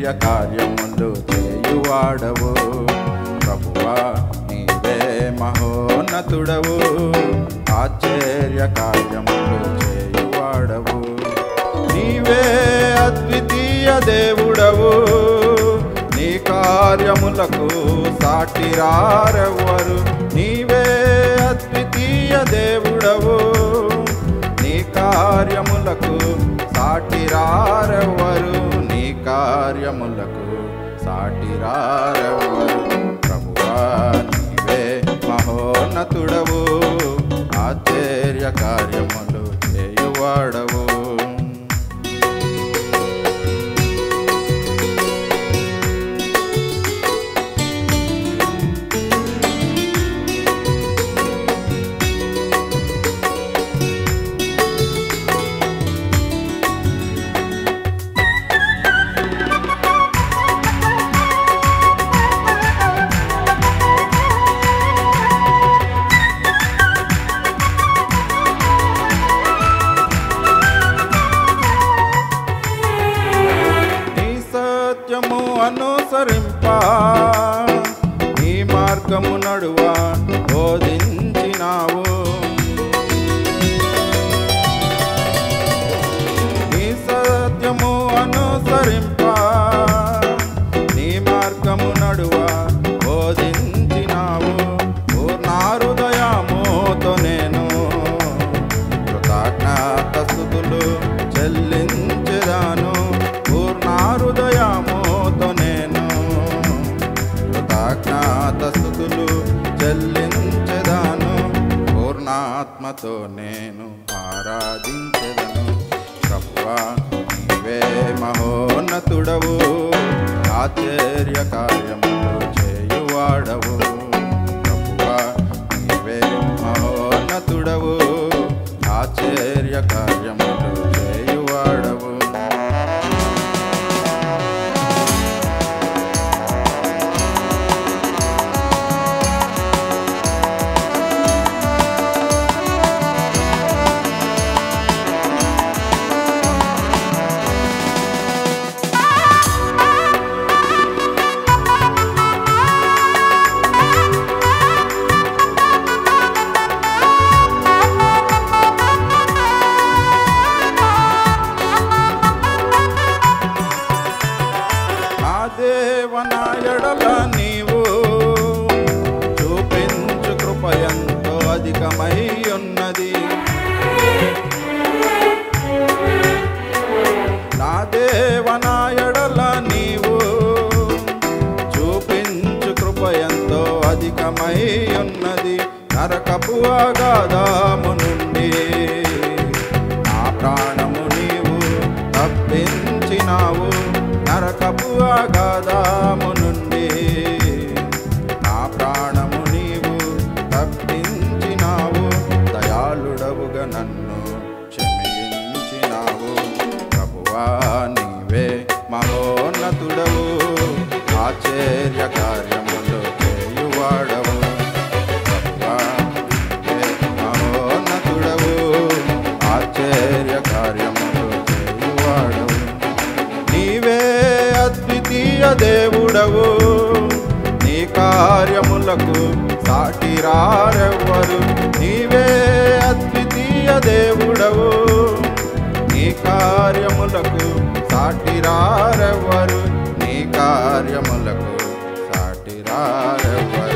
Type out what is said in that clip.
ఆశ్చర్య కార్యములు చేయువాడవు ప్రభువా నీవే మహోన్నతుడవు ఆశ్చర్య కార్యములు చేయువాడవు నీవే అద్వితీయ దేవుడవు నీ కార్యములకు సాటిరారెవ్వరు నీవే అద్వితీయ దేవుడవు నీ కార్యములకు సాటిరారెవ్వరు నీ కార్యములకు సాటిరారెవ్వరు ప్రభువా నీవే మహోన్నతుడవు ఆశ్చర్య కార్యములు చేయువాడవు నీ సత్యము అనుసరింప నీ మార్గము నడువ బోధించినావు నీ సత్యము అనుసరింప నీ మార్గము నడువ బోధించినావు పూర్ణారుదయముతో నేను కృతజ్ఞత స్థుతులు చెల్లించదాను పూర్ణారుదయముతో నేను కృతజ్ఞత స్థుతులు చెల్లించదాను పూర్ణాత్మతో నేను ఆరాధించదను ప్రభువా నీవే మహోన్నతుడవు ఆశ్చర్య కార్యములు చేయువాడవు ప్రభువా నీవే మహోన్నతుడవు ఆశ్చర్య కార్యములు చేయువాడవు నా దేవ నా ఎడల నీవు చూపించు కృప ఎంతో అధికమై ఉన్నది నా దేవ నా ఎడల నీవు చూపించు కృప ఎంతో అధికమై ఉన్నది నరకపు అగాధము నుండి నా ప్రాణము నీవు తప్పించినావు నరకపు అగాధము నుండి నా ప్రాణము నీవు తప్పించినావు దయాళుడవుగా నన్ను క్షమించినావు ప్రభువా నీవే మహోన్నతుడవు ఆశ్చర్య కార్యములు చేయువాడవు ప్రభువా నీవే మహోన్నతుడవు ఆశ్చర్య కార్యములు చేయువాడవు నీవే అద్వితీయ దేవుడవు నీ కార్యములకు సాటిరారెవ్వరు నీవే అద్వితీయ దేవుడవు నీ కార్యములకు సాటిరారెవ్వరు నీ కార్యములకు సాటిరారెవ్వరు